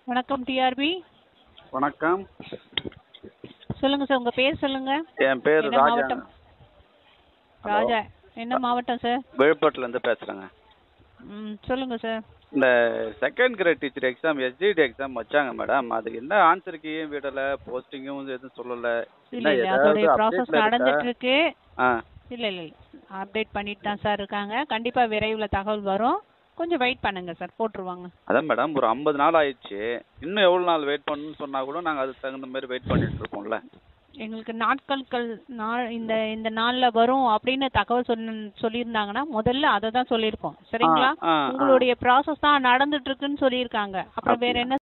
வணக்கம் டிஆர்பி வணக்கம் சொல்லுங்க சார் உங்க பேர் சொல்லுங்க என் பேர் என்ன ராஜா மாவட்டம் ராஜா என்ன மாவட்டம் சார் விழுப்புரத்துலேருந்து பேசுகிறேங்க ம் சொல்லுங்க சார் இந்த second grade teacher exam STD exam வச்சாங்க மேடம் அதுக்கு என்ன ஆன்சர் கீயும் விடலை போஸ்டிங்கும் எதுவும் சொல்லலை இல்ல இல்ல அதோடைய ப்ராசஸ் நடந்துட்டு இருக்கு ஆ இல்ல இல்ல இல்ல அப்டேட் பண்ணிட்டு தான் சார் இருக்காங்க கண்டிப்பா விரைவில் தகவல் வரும் கொஞ்சம் வெயிட் பண்ணுங்க சார் போட்டுருவாங்க அதான் மேடம் ஒரு ஐம்பது நாள் ஆயிடுச்சு இன்னும் எவ்வளோ நாள் வெயிட் பண்ணணும்னு சொன்னால் கூட நாங்கள் அதுக்கு தகுந்த மாதிரி வெயிட் பண்ணிட்டு இருப்போம்ல எங்களுக்கு நாட்கள்கள் நாள் இந்த இந்த நாள்ல வரும் அப்படின்னு தகவல் சொன்ன சொல்லியிருந்தாங்கன்னா முதல்ல அதை தான் சொல்லியிருப்போம் சரிங்களா ஆ, ஆ, ஆ. உங்களுடைய ப்ராசஸ் தான் நடந்துட்டு இருக்குன்னு சொல்லியிருக்காங்க அப்புறம் வேற என்ன